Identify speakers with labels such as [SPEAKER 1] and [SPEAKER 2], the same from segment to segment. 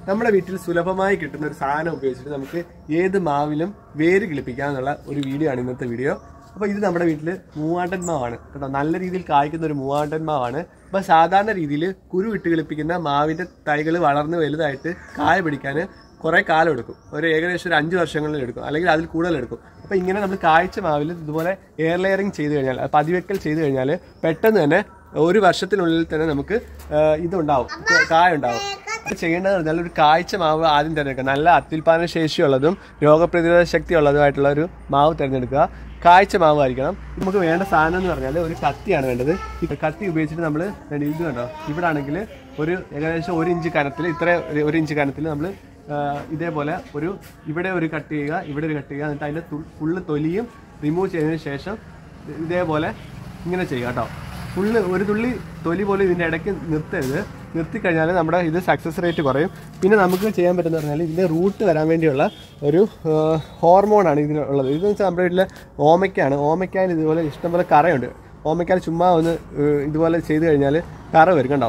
[SPEAKER 1] നമ്മുടെ വീട്ടിൽ സുലഭമായി കിട്ടുന്ന ഒരു സാധനം ഉപയോഗിച്ചിട്ട് നമുക്ക് ഏത് മാവിലും വേര് കിളിപ്പിക്കാം എന്നുള്ള ഒരു വീഡിയോ ആണ് ഇന്നത്തെ വീഡിയോ അപ്പോൾ ഇത് നമ്മുടെ വീട്ടിൽ മൂവാണ്ടൻ മാവാണ് കേട്ടോ നല്ല രീതിയിൽ കായ്ക്കുന്ന ഒരു മൂവാണ്ടൻ മാവാണ് അപ്പോൾ സാധാരണ രീതിയിൽ കുരു ഇട്ട് കിളിപ്പിക്കുന്ന മാവിൻ്റെ തൈകൾ വളർന്ന് വലുതായിട്ട് കായ പിടിക്കാൻ കുറേ കാലം എടുക്കും ഒരു ഏകദേശം ഒരു അഞ്ച് വർഷങ്ങളിൽ എടുക്കും അല്ലെങ്കിൽ അതിൽ കൂടുതൽ എടുക്കും അപ്പോൾ ഇങ്ങനെ നമ്മൾ കായ്ച്ച മാവിൽ ഇതുപോലെ എയർ ലെയറിങ് ചെയ്ത് കഴിഞ്ഞാൽ അത് പതിവെക്കൽ ചെയ്ത് കഴിഞ്ഞാൽ പെട്ടെന്ന് തന്നെ ഒരു വർഷത്തിനുള്ളിൽ തന്നെ നമുക്ക് ആ, ഇതുണ്ടാവും കായ ഉണ്ടാവും അപ്പോൾ ചെയ്യേണ്ടത് പറഞ്ഞാൽ ഒരു കായ്ച്ച മാവ് ആദ്യം തിരഞ്ഞെടുക്കുക നല്ല അത്യുൽപാദന ശേഷിയുള്ളതും രോഗപ്രതിരോധ ശക്തി ഉള്ളതുമായിട്ടുള്ള ഒരു മാവ് തിരഞ്ഞെടുക്കുക കായ്ച്ച മാവ് ആയിരിക്കണം നമുക്ക് വേണ്ട സാധനം എന്ന് പറഞ്ഞാൽ ഒരു കത്തിയാണ് വേണ്ടത് ഈ കത്തി ഉപയോഗിച്ചിട്ട് നമ്മൾ ഇത് കണ്ടോ ഇവിടെ ആണെങ്കിൽ ഒരു ഏകദേശം ഒരു ഇഞ്ച് കനത്തിൽ ഇത്ര ഒരു- ഒരു ഇഞ്ച് കനത്തിൽ നമ്മൾ ഇതേപോലെ ഒരു ഇവിടെ ഒരു കട്ട് ചെയ്യുക ഇവിടെ ഒരു കട്ട് ചെയ്യുക എന്നിട്ട് അതിൻ്റെ ഫുള്ള് തൊലിയും റിമൂവ് ചെയ്തതിന് ശേഷം ഇതേപോലെ ഇങ്ങനെ ചെയ്യുക കേട്ടോ ഫുള്ള് ഒരു തുള്ളി തൊലി പോലും ഇതിൻ്റെ ഇടയ്ക്ക് നിർത്തരുത് നിർത്തിക്കഴിഞ്ഞാൽ നമ്മുടെ ഇത് സക്സസ് റേറ്റ് കുറയും പിന്നെ നമുക്ക് ചെയ്യാൻ പറ്റുന്ന പറഞ്ഞാൽ ഇതിൻ്റെ റൂട്ട് വരാൻ വേണ്ടിയുള്ള ഒരു ഹോർമോണാണ് ഇതിനുള്ളത് ഇതെന്ന് വെച്ചാൽ നമ്മുടെ വീട്ടിലെ ഓമയ്ക്കാണ് ഓമയ്ക്കായിൽ ഇതുപോലെ ഇഷ്ടംപോലെ കറയുണ്ട് ഓമയ്ക്കാൽ ചുമ്മാ ഒന്ന് ഏഹ്, ഇതുപോലെ ചെയ്ത് കഴിഞ്ഞാൽ കറ വരും കണ്ടോ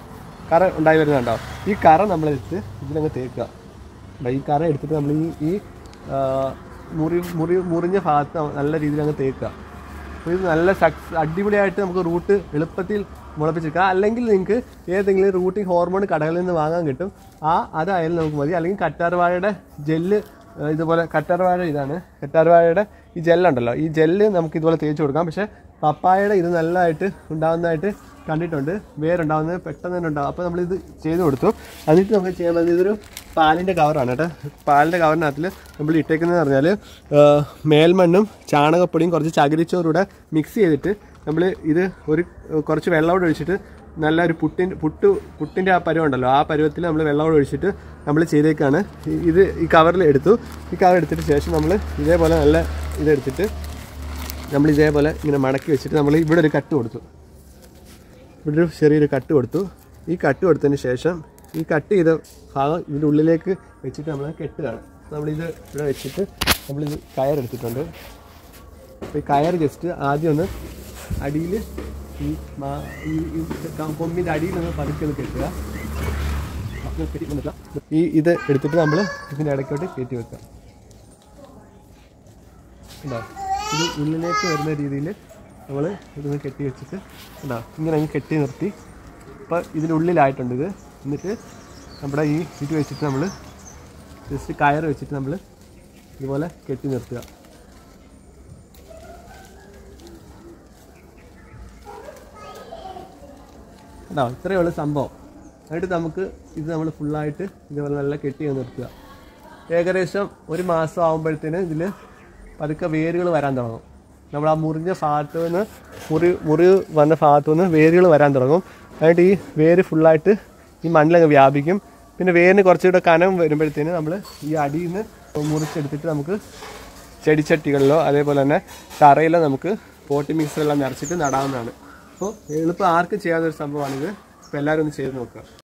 [SPEAKER 1] കറ ഉണ്ടായി വരുന്നുണ്ടോ ഈ കറ നമ്മളെടുത്ത് ഇതിലങ്ങ് തേക്കുക ദാ ഈ കറ എടുത്തിട്ട് നമ്മൾ ഈ ഈ ആ, മുറി മുറി മുറിഞ്ഞ ഭാഗത്ത് നല്ല രീതിയിൽ അങ്ങ് തേക്കുക അപ്പോൾ ഇത് നല്ല സക്സ് അടിപൊളിയായിട്ട് നമുക്ക് റൂട്ട് എളുപ്പത്തിൽ മുളപ്പിച്ചെടുക്കാം അല്ലെങ്കിൽ നിങ്ങൾക്ക് ഏതെങ്കിലും റൂട്ടിംഗ് ഹോർമോൺ കടകളിൽ നിന്ന് വാങ്ങാൻ കിട്ടും ആ അതായാലും നമുക്ക് മതി അല്ലെങ്കിൽ കറ്റാർവാഴയുടെ ജെല്ല് ഏഹ് ഇതുപോലെ കറ്റാർവാഴ ഇതാണ് കറ്റാർവാഴയുടെ ഈ ജെല്ലുണ്ടല്ലോ ഈ ജെല്ല് നമുക്ക് ഇതുപോലെ തേച്ച് കൊടുക്കാം പക്ഷേ പപ്പായയുടെ ഇത് നല്ലതായിട്ട് ഉണ്ടാകുന്നതായിട്ട് കണ്ടിട്ടുണ്ട് വേരുണ്ടാകുന്നത് പെട്ടെന്ന് തന്നെ ഉണ്ടാകും അപ്പോൾ നമ്മളിത് ചെയ്ത് കൊടുത്തു എന്നിട്ട് നമുക്ക് ചെയ്യാൻ പറ്റുന്നത് ഇതൊരു പാലിൻ്റെ കവറാണ് കേട്ടോ പാലിൻ്റെ കവറിനകത്തിൽ നമ്മൾ ഇട്ടേക്കുന്നത് പറഞ്ഞാൽ മേൽമണ്ണും ചാണകപ്പൊടിയും കുറച്ച് ചകിരിച്ചോറൂടെ മിക്സ് ചെയ്തിട്ട് നമ്മൾ ഇത് ഒരു കുറച്ച് വെള്ളം ഒഴിച്ചിട്ട് നല്ല ഒരു പുട്ടിൻ പുട്ട് പുട്ടിൻ്റെ ആ പരുവം ഉണ്ടല്ലോ ആ പരുവത്തിൽ നമ്മൾ വെള്ളം ഒഴിച്ചിട്ട് നമ്മൾ ചെയ്തേക്കാണ് ഈ- ഇത് ഈ കവറിൽ എടുത്തു ഈ കവർ എടുത്തിട്ട് ശേഷം നമ്മൾ ഇതേപോലെ നല്ല ഇതെടുത്തിട്ട് നമ്മൾ ഇതേപോലെ ഇങ്ങനെ മടക്കി വെച്ചിട്ട് നമ്മൾ ഇവിടെ ഒരു കട്ട് കൊടുത്തു ഇവിടെ ഒരു ചെറിയൊരു കട്ട് കൊടുത്തു ഈ കട്ട് കൊടുത്തതിന് ശേഷം ഈ കട്ട് ചെയ്ത ഭാഗം ഇതിൻ്റെ ഉള്ളിലേക്ക് വെച്ചിട്ട് നമ്മൾ കെട്ടുകയാണ് നമ്മളിത് ഇവിടെ വെച്ചിട്ട് നമ്മളിത് കയറെടുത്തിട്ടുണ്ട് അപ്പോൾ ഈ കയർ ജസ്റ്റ് ആദ്യം ഒന്ന് അടിയിൽ ഈ മാ ഈ ഈ ക- കൊമ്പിൻ്റെ അടിയിൽ ഒന്ന് പതുക്കെ ഒന്ന് കെട്ടുക അപ്പോൾ കെട്ടി കൊണ്ടുവരാം. ഈ ഇത് എടുത്തിട്ട് നമ്മൾ ഇതിൻ്റെ ഇടയ്ക്കോട്ട് കയറ്റി വെക്കുക ഉണ്ടോ ഇത് ഉള്ളിലേക്ക് വരുന്ന രീതിയിൽ നമ്മൾ ഇതൊന്ന് കെട്ടി വെച്ചിട്ട് ഉണ്ടോ ഇങ്ങനെ അങ്ങ് കെട്ടി നിർത്തി അപ്പോൾ ഇതിനുള്ളിലായിട്ടുണ്ട് ഇത് എന്നിട്ട് നമ്മുടെ ഈ ഇത് വെച്ചിട്ട് നമ്മൾ ജസ്റ്റ് കയർ വെച്ചിട്ട് നമ്മൾ ഇതുപോലെ കെട്ടി നിർത്തുക കേട്ടോ ഇത്രയേ ഉള്ളൂ സംഭവം എന്നിട്ട് നമുക്ക് ഇത് നമ്മൾ ഫുള്ളായിട്ട് ഇതുപോലെ നല്ല കെട്ടി അങ്ങ് നിർത്തുക ഏകദേശം ഒരു മാസം ആകുമ്പോഴത്തേന് ഇതിൽ പതുക്കെ വേരുകൾ വരാൻ തുടങ്ങും നമ്മൾ ആ മുറിഞ്ഞ ഭാഗത്ത് നിന്ന് മുറി മുറി വന്ന ഭാഗത്തു നിന്ന് വേരുകൾ വരാൻ തുടങ്ങും എന്നിട്ട് ഈ വേര് ഫുള്ളായിട്ട് ഈ മണ്ണിലങ്ങ് വ്യാപിക്കും പിന്നെ വേരിന് കുറച്ചുകൂടെ കനം വരുമ്പോഴത്തേന് നമ്മൾ ഈ അടിയിൽ നിന്ന് മുറിച്ചെടുത്തിട്ട് നമുക്ക് ചെടിച്ചട്ടികളിലോ അതേപോലെ തന്നെ തറയിലോ നമുക്ക് പോട്ടി മിക്സറെല്ലാം നിറച്ചിട്ട് നടാവുന്നതാണ് അപ്പോൾ എളുപ്പം ആർക്കും ചെയ്യാവുന്ന ഒരു സംഭവമാണിത് അപ്പോൾ എല്ലാവരും ഒന്ന് ചെയ്ത് നോക്കുക